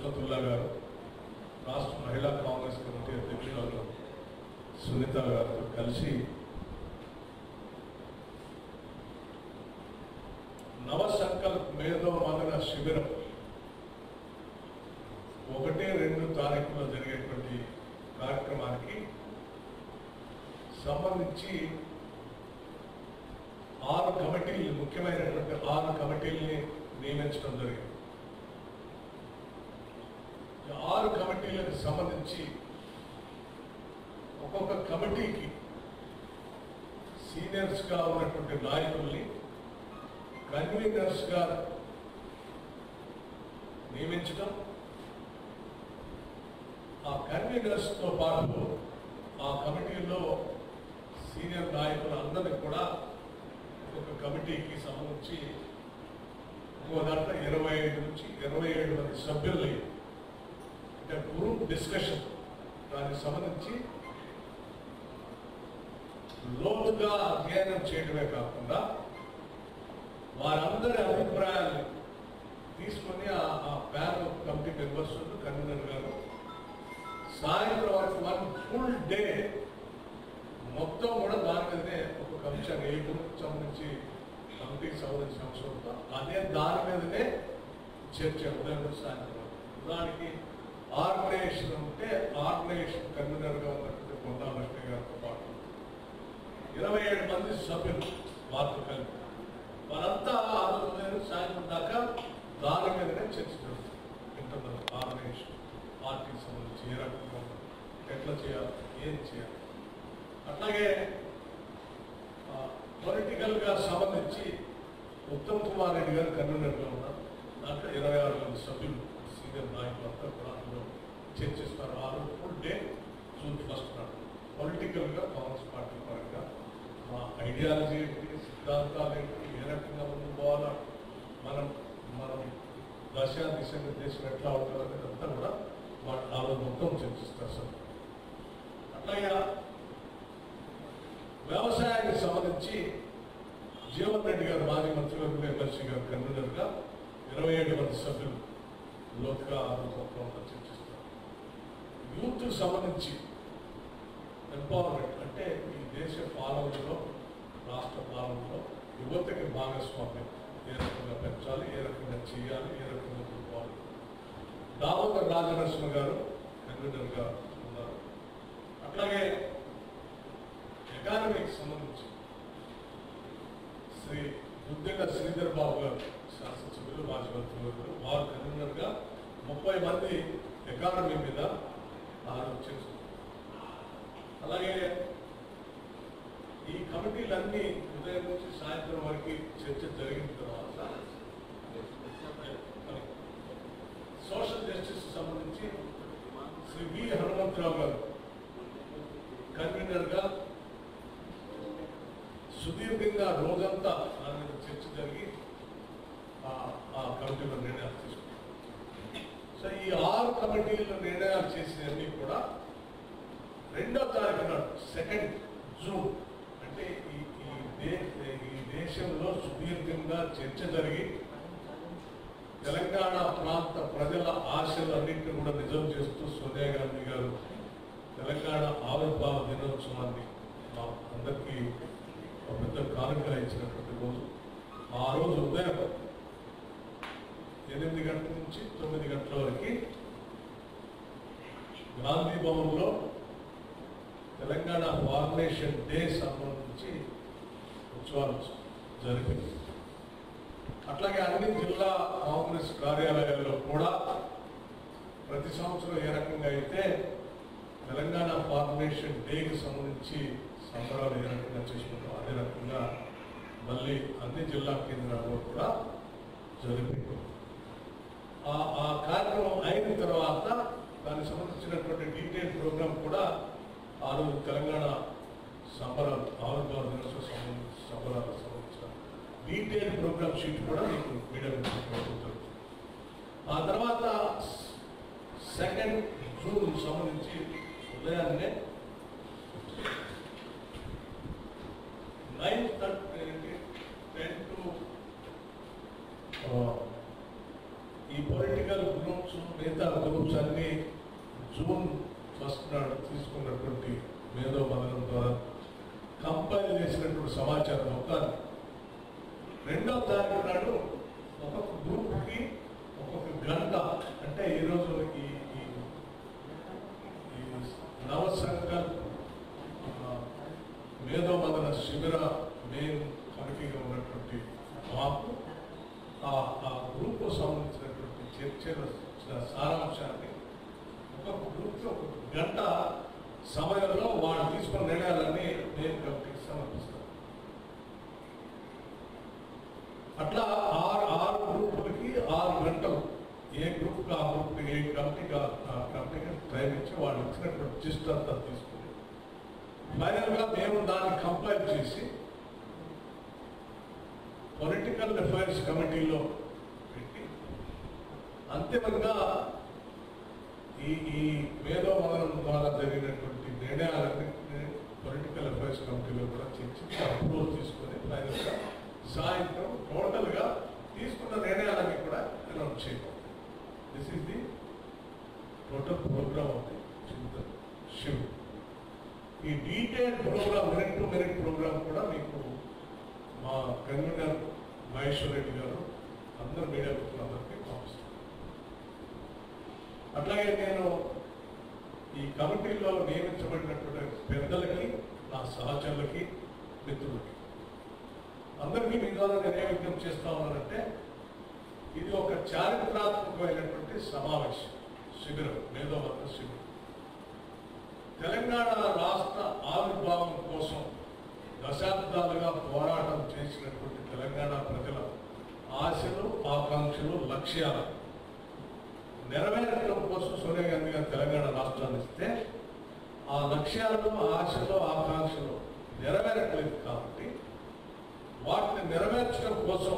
ఇస్మతుల్లా గారు రాష్ట్ర మహిళా కాంగ్రెస్ కమిటీ అధ్యక్షురాలు సునీత గారితో కలిసి నవ సంకల్ప్ మేధో మదన శిబిరం ఒకటి రెండు తారీఖులో జరిగేటువంటి కార్యక్రమానికి సంబంధించి ఆరు కమిటీలు ముఖ్యమైనటువంటి ఆరు కమిటీల్ని నియమించడం జరిగింది ఈ ఆరు కమిటీలకు సంబంధించి ఒక్కొక్క కమిటీకి సీనియర్స్ గా ఉన్నటువంటి నాయకుల్ని కన్వీనర్స్ గా నియమించడం ఆ కన్వీనర్స్ తో పాటు ఆ కమిటీలో సీనియర్ నాయకులందరినీ కూడా ఒక కమిటీకి సంబంధించి ఇంకో దాంట్లో ఇరవై ఐదు నుంచి ఇరవై ఏడు మంది సభ్యుల్ని అంటే గ్రూప్ డిస్కషన్ దానికి సంబంధించి లోతుగా అధ్యయనం చేయడమే కాకుండా వారందరి అభిప్రాయాన్ని తీసుకొని ఆ- ఆ ప్యానల్ కమిటీ మెంబర్స్ కన్వీనర్ గారు సాయంత్రం వరకు వన్ ఫుల్ డే మొత్తం కూడా దాని మీదనే ఒక అంశాన్ని ఏ గ్రూప్ సంబంధించి కమిటీకి సంబంధించిన అంశంతో అదే దాని మీదనే చర్చ ఉదయం నుంచి సాయంత్రం వరకు. దానికి ఆర్గనైజేషన్ ఉంటే ఆర్గనైజేషన్ కన్వీనర్ గా ఉన్నటువంటి కొండా లక్ష్మి గారితో పాటు ఇరవై ఏడు మంది సభ్యులు వారితో కలిపి వారంతా ఆ రోజు ఉదయం నుంచి సాయంత్రం దాకా దాని మీదనే చర్చ జరుగుతుంది ఇంటర్నల్ ఆర్గనైజేషన్ పార్టీకి సంబంధించి ఏ రకంగా ఉండాలి, ఎట్లా చేయాలి ఏం చేయాలి అట్లాగే పొలిటికల్ గా సంబంధించి ఉత్తమ్ కుమార్ రెడ్డి గారు కన్వీనర్ గా ఉన్నారు దాంట్లో ఇరవై ఆరు మంది సభ్యులు సీనియర్ నాయకులంతా కూడా అందులో చర్చిస్తారు ఆ రోజు ఫుల్ డే జూన్ ఫస్ట్ నాడు పొలిటికల్ గా కాంగ్రెస్ పార్టీ పరంగా మా ఐడియాలజీ ఏంటి సిద్ధాంతాలు ఏంటి ఏ రకంగా ముందు పోవాలా మనం మనం దశ దిశ నిర్దేశం ఎట్లా ఉండాలి అనేది అంతా కూడా వాళ్ళు ఆ రోజు మొత్తం చర్చిస్తారు సార్ అట్లాగే వ్యవసాయానికి సంబంధించి జీవన్ రెడ్డి గారు మాజీ మంత్రివర్గ ఎమ్మెల్సీ గారు కన్వీనర్ గా ఇరవై ఏడు మంది సభ్యులు లోతుగా ఆ రోజు మొత్తం అంతా చర్చిస్తారు యూత్ సంబంధించి ఎంపవర్మెంట్ అంటే ఈ దేశ పాలనలో రాష్ట్ర పాలనలో యువతకి భాగస్వామ్యం ఏ రకంగా పెంచాలి ఏ రకంగా చేయాలి ఏ రకంగా చూడాలి దామోదర్ రాజనరసింహ గారు కన్వీనర్ గా ఉన్నారు అట్లాగే ఎకానమీకి సంబంధించి శ్రీ దుద్దిగ శ్రీధర్ బాబు గారు శాసనసభ్యులు మాజీ మంత్రివర్గులు వారు కన్వీనర్ గా ముప్పై మంది ఎకానమీ మీద ఆలోచించారు అలాగే ఈ కమిటీలన్నీ ఉదయం నుంచి సాయంత్రం వరకు చర్చ జరిగిన తర్వాత సోషల్ జస్టిస్ సంబంధించి శ్రీ వి హనుమంతరావు గారు కన్వీనర్ గా సుదీర్ఘంగా రోజంతా దాని మీద చర్చ జరిగి ఆ- ఆ కమిటీలో నిర్ణయాలు తీసుకున్నారు సో ఈ ఆరు కమిటీల నిర్ణయాలు చేసినవన్నీ కూడా రెండో తారీఖు నాడు సెకండ్ జూన్ అంటే ఈ ఈ దే ఈ దేశంలో సుదీర్ఘంగా చర్చ జరిగి తెలంగాణ ప్రాంత ప్రజల ఆశలన్నింటినీ కూడా నిజం చేస్తూ సోనియా గాంధీ గారు తెలంగాణ ఆవిర్భావ దినోత్సవాన్ని మా అందరికీ ఒక పెద్ద కానుకగా ఇచ్చినటువంటి రోజు ఆ రోజు ఉదయం ఎనిమిది గంటల నుంచి తొమ్మిది గంటల వరకు గాంధీ భవన్లో తెలంగాణ ఫార్మేషన్ డే సంబంధించి ఉత్సవాలు జరిపింది అట్లాగే అన్ని జిల్లా కాంగ్రెస్ కార్యాలయాల్లో కూడా ప్రతి సంవత్సరం ఏ రకంగా అయితే తెలంగాణ ఫార్మేషన్ డేకి సంబంధించి సంబరాలు ఏ రకంగా చేసుకుంటాం అదే రకంగా మళ్ళీ అన్ని జిల్లా కేంద్రాల్లో కూడా జరిపింది ఆ ఆ కార్యక్రమం అయిన తర్వాత దానికి సంబంధించినటువంటి డీటెయిల్ ప్రోగ్రామ్ కూడా ఆ రోజు తెలంగాణ సంబరాలు ఆవిర్భావ దినోత్సవ సంబంధించి సంబరాలకు సంబంధించిన డీటెయిల్ ప్రోగ్రామ్ షీట్ కూడా మీకు మీడియా నుంచి జరుగుతుంది ఆ తర్వాత సెకండ్ జూన్ సంబంధించి ఉదయాన్నే నైన్ థర్టీ టెన్ టు ఈ పొలిటికల్ గ్రూప్స్ మిగతా గ్రూప్స్ అన్ని జూన్ ఫస్ట్ నాడు తీసుకున్నటువంటి మేధో మదనం ద్వారా కంపైల్ చేసినటువంటి సమాచారం మొత్తాన్ని రెండవ తారీఖు నాడు ఒక్కొక్క గ్రూప్కి ఒక్కొక్క గంట అంటే ఈరోజు ఈ ఈ ఈ నవసంకల్ప్ ఆ, మేధో మదన శిబిర మెయిన్ కమిటీగా ఉన్నటువంటి మాకు ఆ ఆ గ్రూప్ సంబంధించినటువంటి చర్చల సారాంశాన్ని ఒక్కొక్క గ్రూప్కి ఒక్కొక్క గంట సమయంలో వాళ్ళు తీసుకున్న నిర్ణయాలన్నీ మెయిన్ కమిటీకి సమర్పిస్తారు అట్లా ఆరు ఆరు గ్రూపులకి ఆరు గంటలు ఏ గ్రూప్ ఆ గ్రూప్ ఏ కమిటీకి ఆ కమిటీకి టైం ఇచ్చి వాళ్ళు ఇచ్చినటువంటి జిస్ట్ అంతా తీసుకుని ఫైనల్ గా మేము దాన్ని కంపైల్ చేసి పొలిటికల్ అఫైర్స్ కమిటీలో పెట్టి అంతిమంగా ఈ ఈ మేధోమదనం ద్వారా జరిగినటువంటి నిర్ణయాలన్నింటినీ పొలిటికల్ అఫైర్స్ కమిటీలో కూడా చర్చించి అప్రూవల్ తీసుకొని ఫైనల్గా సాయంత్రం టోటల్గా తీసుకున్న నిర్ణయాలన్నీ కూడా అనౌన్స్ చేయడం this is the total programme of the Chintan Shiv ఈ detail programme minute to minute programme కూడా మీకు మా కన్వీనర్ మహేశ్వర్ రెడ్డి గారు అందరు మీడియా మిత్రులందరికీ పంపిస్తారు అట్లాగే నేను ఈ కమిటీలో నియమించబడినటువంటి పెద్దలకి నా సహచరులకి మిత్రులకి అందరికీ మీ ద్వారా నేను ఏం విజ్ఞప్తి చేస్తా ఉన్నానంటే ఇది ఒక చారిత్రాత్మకమైనటువంటి సమావేశం శిబిరం మేధోమత శిబిరం తెలంగాణ రాష్ట్ర ఆవిర్భావం కోసం దశాబ్దాలుగా పోరాటం చేసినటువంటి తెలంగాణ ప్రజల ఆశలు ఆకాంక్షలు లక్ష్యాలు నెరవేర్చడం కోసం సోనియా గాంధీ గారు తెలంగాణ రాష్ట్రాన్ని ఇస్తే ఆ లక్ష్యాలు ఆశలు ఆకాంక్షలు నెరవేరట్లేదు కాబట్టి వాటిని నెరవేర్చడం కోసం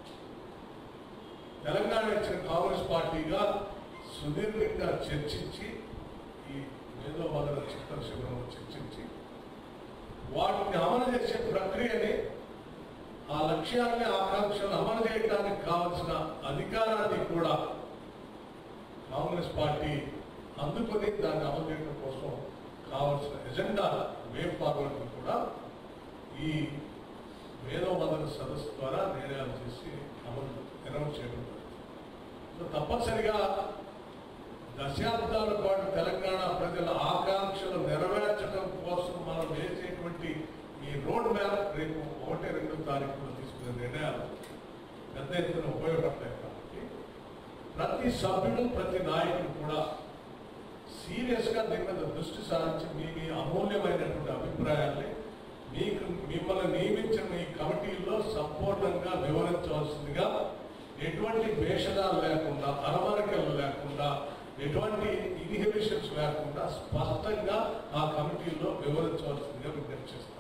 తెలంగాణ ఇచ్చిన కాంగ్రెస్ పార్టీగా సుదీర్ఘంగా చర్చించి ఈ మేధో మదన చిత్ర శిబిరంలో చర్చించి వాటిని అమలు చేసే ప్రక్రియని ఆ లక్ష్యాన్ని ఆకాంక్షలను అమలు చేయడానికి కావలసిన అధికారాన్ని కూడా కాంగ్రెస్ పార్టీ అందుకొని దాన్ని అమలు చేయడం కోసం కావలసిన ఎజెండా వే ఫార్వర్డ్ కూడా ఈ మేధో మదన సదస్సు ద్వారా నిర్ణయాలు చేసి అమలు అనౌన్స్ చేయడం జరుగుతుంది. సో తప్పనిసరిగా దశాబ్దాల పాటు తెలంగాణ ప్రజల ఆకాంక్షలు నెరవేర్చడం కోసం మనం వేసేటువంటి ఈ రోడ్ మ్యాప్ రేపు ఒకటి రెండు తారీఖులో తీసుకునే నిర్ణయాలు పెద్ద ఎత్తున ఉపయోగపడతాయి కాబట్టి ప్రతి సభ్యుడు ప్రతి నాయకుడు కూడా సీరియస్గా దీని మీద దృష్టి సారించి మీ మీ అమూల్యమైనటువంటి అభిప్రాయాల్ని మీకు మిమ్మల్ని నియమించిన ఈ కమిటీల్లో సంపూర్ణంగా వివరించవలసిందిగా ఎటువంటి వేషణాలు లేకుండా అరమరికలు లేకుండా ఎటువంటి ఇన్హిబిషన్స్ లేకుండా స్పష్టంగా ఆ కమిటీల్లో వివరించవలసిందిగా విజ్ఞప్తి చేస్తాం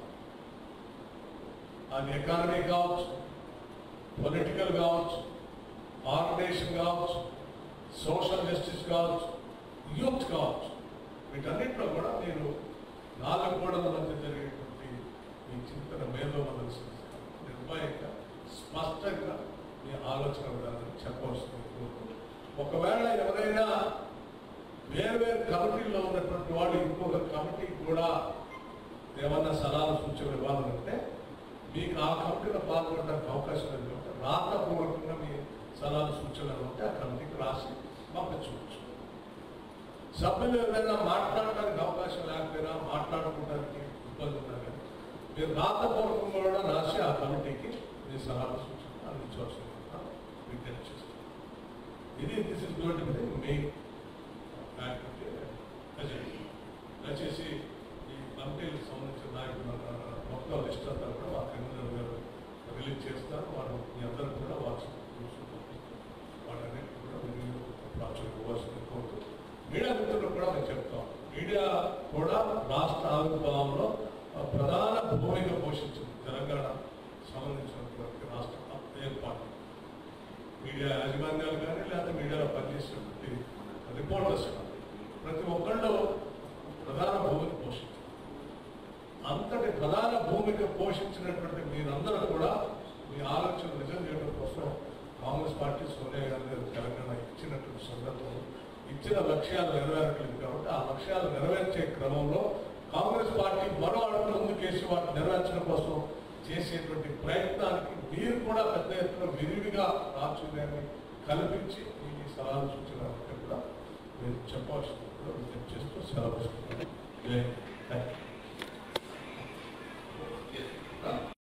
అది ఎకానమీ కావచ్చు పొలిటికల్ కావచ్చు ఆర్గనైజేషన్ కావచ్చు సోషల్ జస్టిస్ కావచ్చు యూత్ కావచ్చు వీటన్నిటిలో కూడా మీరు నాలుగు గోడల మధ్య జరిగేటువంటి ఈ చింతన మేధో మనసు నిర్భయంగా స్పష్టంగా మీ ఆలోచన విధానాన్ని చెప్పవలసింది కోరుకుంటున్నాను. ఒకవేళ ఎవరైనా వేరు వేరు కమిటీల్లో ఉన్నటువంటి వాళ్ళు ఇంకొక కమిటీకి కూడా ఏమన్నా సలహాలు సూచనలు ఇవ్వాలంటే మీకు ఆ కమిటీలో పాల్గొనడానికి అవకాశం లేదు కాబట్టి రాతపూర్వకంగా మీ సలహాలు సూచనలు ఉంటే ఆ కమిటీకి రాసి పంపించవచ్చు సభ్యులు ఏదైనా మాట్లాడడానికి అవకాశం లేకపోయినా మాట్లాడుకోవడానికి ఇబ్బంది ఉన్నా కానీ మీరు రాతపూర్వకంగా కూడా రాసి ఆ కమిటీకి మీ సలహాలు సూచనలు అందించవలసిందిగా విజ్ఞప్తి చేస్తాను ఇది this is going to be main activity agenda దయచేసి ఈ కమిటీలకు సంబంధించిన నాయకులు మొత్తం లిస్ట్ అంతా కూడా మా కన్వీనర్ గారు రిలీజ్ చేస్తారు వారు మీ అందరూ కూడా వాట్సాప్ వాటన్నిటి కూడా మీరు ప్రాచుర్యం ఇవ్వాల్సింది కోరుతూ మీడియా మిత్రులకు కూడా మేము చెప్తాం మీడియా కూడా రాష్ట్ర ఆవిర్భావంలో ఆ, ప్రధాన భూమిక పోషించింది తెలంగాణ సంబంధించినటువంటి రాష్ట్ర ఏర్పాటు మీడియా యాజమాన్యాలు కానీ లేదా మీడియాలో పనిచేసినటువంటి రిపోర్టర్స్ కానీ ప్రతి ఒక్కళ్ళు ప్రధాన భూమిక పోషించారు అంతటి ప్రధాన భూమిక పోషించినటువంటి మీరందరూ కూడా మీ ఆలోచన నిజం చేయడం కోసం కాంగ్రెస్ పార్టీ సోనియా గాంధీ గారు తెలంగాణ ఇచ్చినటువంటి సందర్భంలో ఇచ్చిన లక్ష్యాలు నెరవేరట్లేదు కాబట్టి ఆ లక్ష్యాలు నెరవేర్చే క్రమంలో కాంగ్రెస్ పార్టీ మరో అడుగు ముందుకేసి వాటిని నెరవేర్చడం కోసం చేసేటువంటి ప్రయత్నానికి మీరు కూడా పెద్ద ఎత్తున విరివిగా ప్రాచుర్యాన్ని కల్పించి ఈ సలహాలు సూచనలు కూడా మీరు చెప్పాల్సింది కూడా విజ్ఞప్తి చేస్తూ సెలవు తీసుకుంటున్నాను. జై హింద్.